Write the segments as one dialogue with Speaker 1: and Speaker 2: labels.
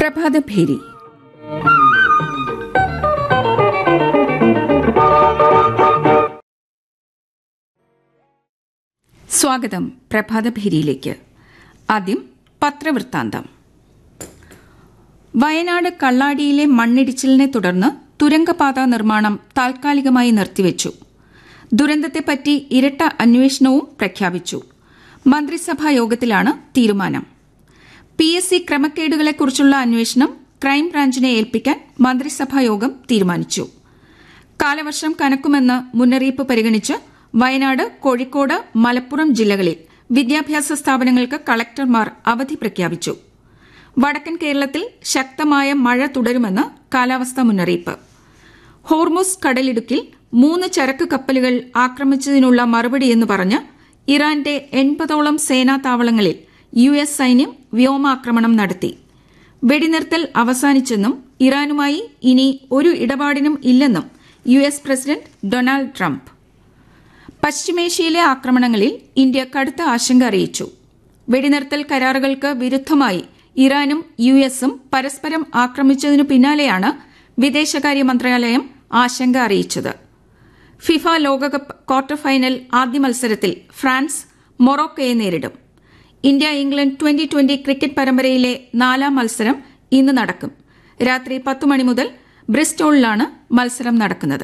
Speaker 1: പ്രഭാതഭേരി സ്വാഗതം പ്രഭാതഭേരിയിലേക്ക് ആദ്യം പത്രവൃത്താന്തം വയനാട് കള്ളാടിയിലെ മണ്ണിടിച്ചിലിനെ തുടർന്ന് തുരങ്കപാത നിർമ്മാണം താൽക്കാലികമായി നിർത്തിവച്ചു ദുരന്തത്തെപ്പറ്റി ഇരട്ട അന്വേഷണവും പ്രഖ്യാപിച്ചു മന്ത്രിസഭാ യോഗത്തിലാണ് തീരുമാനം പി എസ് സി ക്രമക്കേടുകളെക്കുറിച്ചുള്ള അന്വേഷണം ക്രൈംബ്രാഞ്ചിനെ ഏൽപ്പിക്കാൻ മന്ത്രിസഭാ യോഗം തീരുമാനിച്ചു കാലവർഷം കനക്കുമെന്ന് മുന്നറിയിപ്പ് പരിഗണിച്ച് വയനാട് കോഴിക്കോട് മലപ്പുറം ജില്ലകളിൽ വിദ്യാഭ്യാസ സ്ഥാപനങ്ങൾക്ക് കളക്ടർമാർ അവധി പ്രഖ്യാപിച്ചു വടക്കൻ കേരളത്തിൽ ശക്തമായ മഴ തുടരുമെന്ന് കാലാവസ്ഥാ മുന്നറിയിപ്പ് ഹോർമുസ് കടലിടുക്കിൽ മൂന്ന് ചരക്ക് കപ്പലുകൾ ആക്രമിച്ചതിനുള്ള മറുപടിയെന്ന് പറഞ്ഞ് ഇറാന്റെ എൺപതോളം സേനാ താവളങ്ങളിൽ യു എസ് സൈന്യം വ്യോമാക്രമണം നടത്തി വെടിനിർത്തൽ അവസാനിച്ചെന്നും ഇറാനുമായി ഇനി ഒരു ഇടപാടിനും ഇല്ലെന്നും U S president Donald Trump പശ്ചിമേഷ്യയിലെ ആക്രമണങ്ങളിൽ ഇന്ത്യ കടുത്ത ആശങ്ക അറിയിച്ചു വെടിനിർത്തൽ കരാറുകൾക്ക് വിരുദ്ധമായി ഇറാനും യു എസും പരസ്പരം ആക്രമിച്ചതിനു പിന്നാലെയാണ് വിദേശകാര്യ മന്ത്രാലയം ആശങ്ക അറിയിച്ചത് ഫിഫ ലോകകപ്പ് ക്വാർട്ടർ ഫൈനൽ ആദ്യ മത്സരത്തിൽ ഫ്രാൻസ് മൊറോക്കയെ നേരിടും India England twenty twenty cricket പരമ്പരയിലെ നാലാം മത്സരം ഇന്ന് നടക്കും രാത്രി പത്ത് മണി മുതൽ ബ്രിസ്റ്റോളിലാണ് മത്സരം നടക്കുന്നത്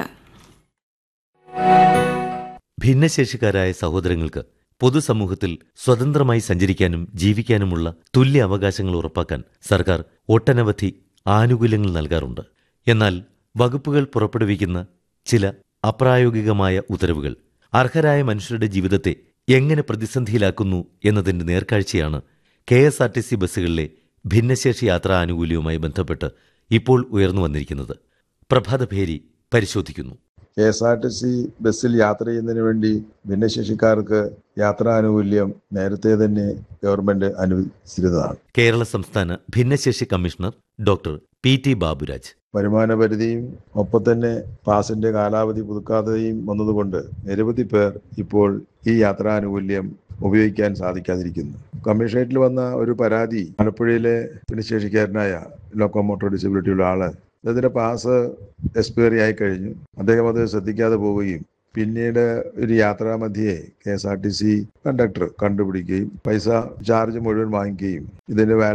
Speaker 2: ഭിന്നശേഷിക്കാരായ സഹോദരങ്ങൾക്ക് പൊതുസമൂഹത്തിൽ സ്വതന്ത്രമായി സഞ്ചരിക്കാനും ജീവിക്കാനുമുള്ള തുല്യ അവകാശങ്ങൾ ഉറപ്പാക്കാൻ സർക്കാർ ഒട്ടനവധി ആനുകൂല്യങ്ങൾ നൽകാറുണ്ട് എന്നാൽ വകുപ്പുകൾ പുറപ്പെടുവിക്കുന്ന ചില അപ്രായോഗികമായ ഉത്തരവുകൾ അർഹരായ മനുഷ്യരുടെ ജീവിതത്തെ എങ്ങനെ പ്രതിസന്ധിയിലാക്കുന്നു എന്നതിന്റെ നേർക്കാഴ്ചയാണ് K S R T C ബസ്സുകളിലെ ഭിന്നശേഷി യാത്രാ ആനുകൂല്യവുമായി ബന്ധപ്പെട്ട് ഇപ്പോൾ ഉയർന്നു വന്നിരിക്കുന്നത് പ്രഭാതഭേരി പരിശോധിക്കുന്നു
Speaker 3: K S R T C ബസ്സിൽ യാത്ര ചെയ്യുന്നതിന് വേണ്ടി ഭിന്നശേഷിക്കാർക്ക് യാത്രാനുകൂല്യം നേരത്തെ തന്നെ ഗവൺമെന്റ് അനുവദിച്ചിരുന്നതാണ്
Speaker 2: കേരള സംസ്ഥാന ഭിന്നശേഷി commissioner doctor P T Baburaj
Speaker 3: വരുമാന പരിധിയും ഒപ്പം തന്നെ പാസിന്റെ കാലാവധി പുതുക്കാതെയും വന്നതുകൊണ്ട് നിരവധി പേർ ഇപ്പോൾ ഈ യാത്രാനുകൂല്യം ഉപയോഗിക്കാൻ സാധിക്കാതിരിക്കുന്നു കമ്മീഷണറേറ്റിൽ വന്ന ഒരു പരാതി ആലപ്പുഴയിലെ ഭിന്നശേഷിക്കാരനായ ലോക്കോമോട്ടോർ ഡിസബിലിറ്റി ഉള്ള ആള് അദ്ദേഹത്തിന്റെ പാസ് എക്സ്പയറി ആയി കഴിഞ്ഞു അദ്ദേഹം അത് ശ്രദ്ധിക്കാതെ പോവുകയും പിന്നീട് ഒരു യാത്രാമധ്യേ K S R T C conductor കണ്ടുപിടിക്കുകയും പൈസ ചാർജ് മുഴുവൻ വാങ്ങിക്കുകയും ഇതിന്റെ